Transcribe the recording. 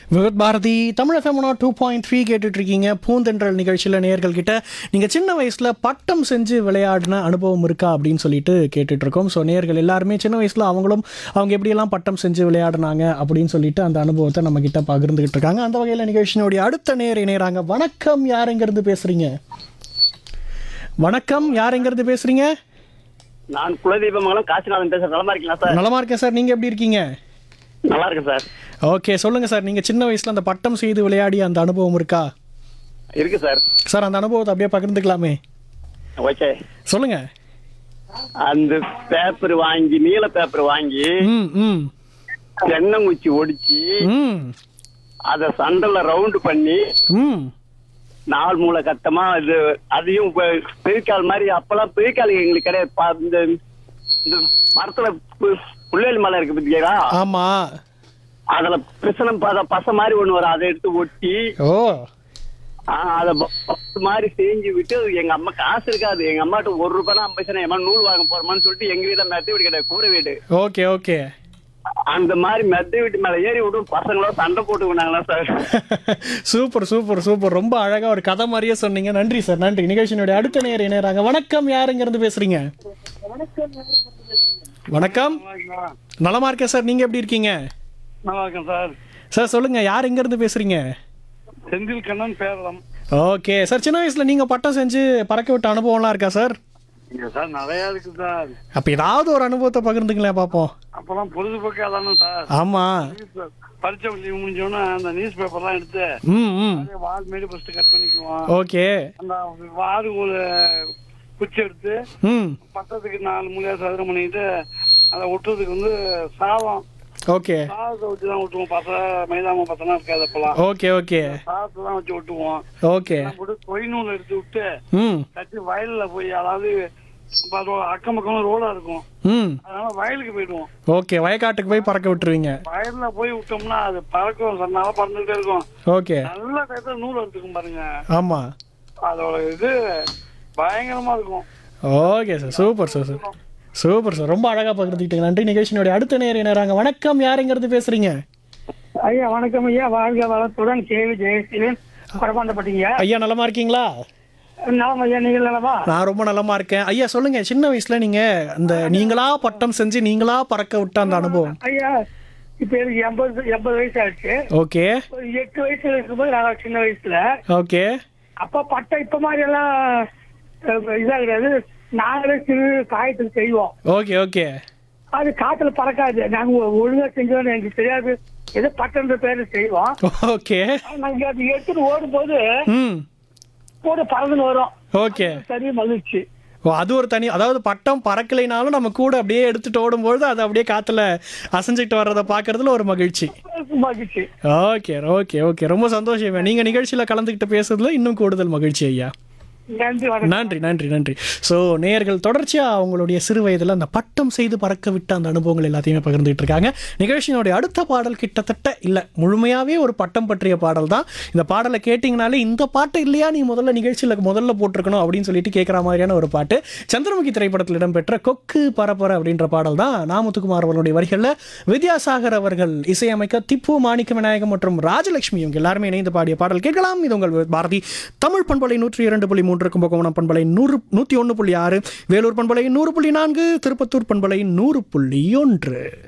விகத் Bharati Tamil FM two point three கேட்டுட்டு இருக்கீங்க பூந்தென்றல் நிகழ்ச்சியில் நேயர்கள் கிட்ட நீங்கள் சின்ன வயசில் பட்டம் செஞ்சு விளையாடின அனுபவம் இருக்கா அப்படின்னு சொல்லிட்டு கேட்டுட்டு இருக்கோம் ஸோ நேயர்கள் எல்லாருமே சின்ன வயசில் அவங்களும் அவங்க எப்படியெல்லாம் பட்டம் செஞ்சு விளையாடினாங்க அப்படின்னு சொல்லிட்டு அந்த அனுபவத்தை நம்ம கிட்ட பகிர்ந்துகிட்டு இருக்காங்க அந்த வகையில் நிகழ்ச்சியினுடைய அடுத்த நேர் இணையறாங்க வணக்கம் யார் எங்கேருந்து பேசுறீங்க வணக்கம் யார் எங்கேருந்து பேசுறீங்க நான் குலதீபமங்கலம் காசிநாதன் பேசுறேன் நலமா இருக்கீங்களா சார் நலமா இருக்கேன் சார் நீங்கள் எப்படி இருக்கீங்க நல்லா இருக்கேன் சார் ஓகே சொல்லுங்கள் சார் நீங்கள் சின்ன வயசில் அந்த பட்டம் செய்து விளையாடிய அந்த அனுபவம் இருக்கா இருக்கு சார் சார் அந்த அனுபவத்தை அப்படியே பகிர்ந்துக்கலாமே ஓகே சொல்லுங்க அந்த பேப்பர் வாங்கி நீல பேப்பர் வாங்கி ம் ம் தென்னங்குச்சி ஒடிச்சு ம் அத சண்டல்ல ரவுண்ட் பண்ணி ம் நால் மூளை கட்டமா இது அதையும் பெ- பெருக்கால் மாதிரி அப்பெல்லாம் பெருக்கால் எங்களுக்கு கிடையாது பா- இந்த இந்த மரத்துல பு- புள்ளேலி மலை இருக்கு பத்தியா ஆமா அதுல பிசனம் பத பசை மாதிரி ஒண்ணு வரும் அதை எடுத்து ஒட்டி ஓ ஆஹ் அத ப- மாதிரி செஞ்சு விட்டு எங்க அம்மா காசு இருக்காது எங்க அம்மாட்ட ஒரு ரூபாய் ஐம்பது பைசா என் அம்மா நூல் வாங்க போறோமான்னு சொல்லிட்டு எங்க வீட்டுல மெத்த வீடு கிடையாது கூரை வீடு ஓகே ஓகே அந்த மாதிரி மெத்த வீட்டு மேல ஏறி விட்டு பசங்களோ சண்டை போட்டுக்கினாங்களா சார் சூப்பர் சூப்பர் சூப்பர் ரொம்ப அழகா ஒரு கதை மாதிரியே சொன்னீங்க நன்றி சார் நன்றி நிகழ்ச்சியினுடைய அடுத்த நேர் இணையறாங்க வணக்கம் யாருங்க இருந்து பேசுறீங்க வணக்கம் நலமா இருக்கேன் சார் நீங்க எப்படி இருக்கீங்க நல்லா இருக்கேன் சார் சார் சொல்லுங்க யார் எங்க இருந்து பேசுறீங்க செந்தில் கண்ணன் பேரளம் ஓகே சார் சின்ன வயசுல நீங்க பட்டம் செஞ்சு பறக்க விட்ட அனுபவம்லாம் இருக்கா சார் இங்க சார் நிறைய இருக்கு சார் அப்ப ஏதாவது ஒரு அனுபவத்தை பகிர்ந்துங்களேன் பார்ப்போம் அப்பெல்லாம் பொழுதுபோக்கு அதானே சார் ஆமா நியூஸ் பரீட்சை லீவ் முடிஞ்சோன்னா அந்த நியூஸ் பேப்பர்லாம் எடுத்து ம் ம் அப்படியே வால் மாரி ஃபர்ஸ்ட் கட் பண்ணிக்குவோம் ஓகே அந்த வாரு ஒரு குச்சி எடுத்து ம் பக்கத்துக்கு நாலு மூலையா சதுரம் பண்ணிட்டு அதை ஒட்டுறதுக்கு வந்து சாதம் ஓகே சாதத்தை வச்சு தான் ஒட்டுவோம் பசை மைதாம பசலாம் இருக்காது அப்பெல்லாம் ஓகே ஓகே சாதத்தை தான் வச்சு ஒட்டுவோம் ஓகே எல்லாம் போட்டு கொய் நூல் எடுத்து விட்டு ம் கட்டி வயல்ல போய் அதாவது இப்ப அது அக்கம் பக்கம் ரோடா இருக்கும் ம் அதனால வயலுக்கு போயிடுவோம் ஓகே வயக்காட்டுக்கு போய் பறக்க விட்டுருவீங்க வயல்ல போய் விட்டோம்னா அது பறக்கும் சன்னால பறந்துட்டே இருக்கும் ஓகே நல்ல டயத்துல நூல் எடுத்துக்கும் பாருங்க ஆமா அதோட இது பயங்கரமா இருக்கும் okay sir super sir sir super sir ரொம்ப அழகா பகிர்ந்துக்கிட்டீங்க நன்றி நிகழ்ச்சியினுடைய அடுத்த நேர் நேராங்க வணக்கம் யாருங்கிறது பேசுறீங்க ஐயா வணக்கம் ஐயா வாழ்க வளத்துடன் கேவி ஜெயசீலன் குறமாண்டப்பட்டீங்க ஐயா நலமா இருக்கீங்களா நலம் ஐயா நீங்கள் நலமா நான் ரொம்ப நலமா இருக்கேன் ஐயா சொல்லுங்க சின்ன வயசுல நீங்க அந்த நீங்களா பட்டம் செஞ்சு நீங்களா பறக்க விட்ட அந்த அனுபவம் ஐயா இப்ப எனக்கு எண்பது எண்பது வயசு ஆயிடுச்சு ஓகே ஒரு எட்டு வயசுல இருக்கும்போது நாங்க சின்ன வயசுல ஓகே அப்ப பட்டம் இப்ப மாதிரி எல்லாம் அஹ், இதா கிடையாது நாங்களே சிறு காயத்துக்கு செய்வோம் ஓகே ஓகே அது காத்துல பறக்காது நாங்க ஒ- ஒழுங்கா செஞ்சோம்னு எனக்கு தெரியாது ஏதோ பட்டம்ன்ற பேர்ல செய்வோம் ஓகே ஆனா நாங்க அது எடுத்துட்டு ஓடும்போது ம் கூட பறந்துன்னு வரும் ஓகே சரி மகிழ்ச்சி ஓ அது ஒரு தனி அதாவது பட்டம் பறக்கலைனாலும் நம்ம கூட அப்படியே எடுத்துட்டு ஓடும்பொழுது அது அப்படியே காத்துல அசைஞ்சுக்கிட்டு வர்றதை பார்க்கறதுல ஒரு மகிழ்ச்சி மகிழ்ச்சி ஓகே ஓகே ஓகே ரொம்ப சந்தோஷம் நீங்க நிகழ்ச்சியில கலந்துக்கிட்டு பேசுறதுல இன்னும் கூடுதல் மகிழ்ச்சி ஐயா நன்றி வணக்கம் நன்றி நன்றி நன்றி ஸோ நேயர்கள் தொடர்ச்சியாக அவங்களுடைய சிறு வயதில் அந்த பட்டம் செய்து பறக்க விட்ட அந்த அனுபவங்கள் எல்லாத்தையுமே பகிர்ந்துட்டு இருக்காங்க நிகழ்ச்சியினுடைய அடுத்த பாடல் கிட்டத்தட்ட இல்லை முழுமையாகவே ஒரு பட்டம் பற்றிய பாடல் தான் இந்த பாடலை கேட்டிங்கனாலே இந்த பாட்டு இல்லையா நீ முதல்ல நிகழ்ச்சியில் முதல்ல போட்டிருக்கணும் அப்படின்னு சொல்லிட்டு கேட்குற மாதிரியான ஒரு பாட்டு சந்திரமுகி திரைப்படத்தில் இடம்பெற்ற கொக்கு பரப்பர அப்படின்ற பாடல் தான் நாமுத்துக்குமார் அவர்களுடைய வரிகளில் வித்யாசாகர் அவர்கள் இசையமைக்க திப்பு மாணிக்க விநாயகம் மற்றும் ராஜலட்சுமி இவங்க எல்லாருமே இணைந்து பாடிய பாடல் கேட்கலாம் இது உங்கள் பாரதி தமிழ் பண்பலை நூற்றி இரண்டு புள்ளி மூன்று கும்பகோணம் பண்பலை நூறு நூற்றி ஒன்று புள்ளி ஆறு வேலூர் பண்பலை நூறு புள்ளி நான்கு திருப்பத்தூர் பண்பலை நூறு புள்ளி ஒன்று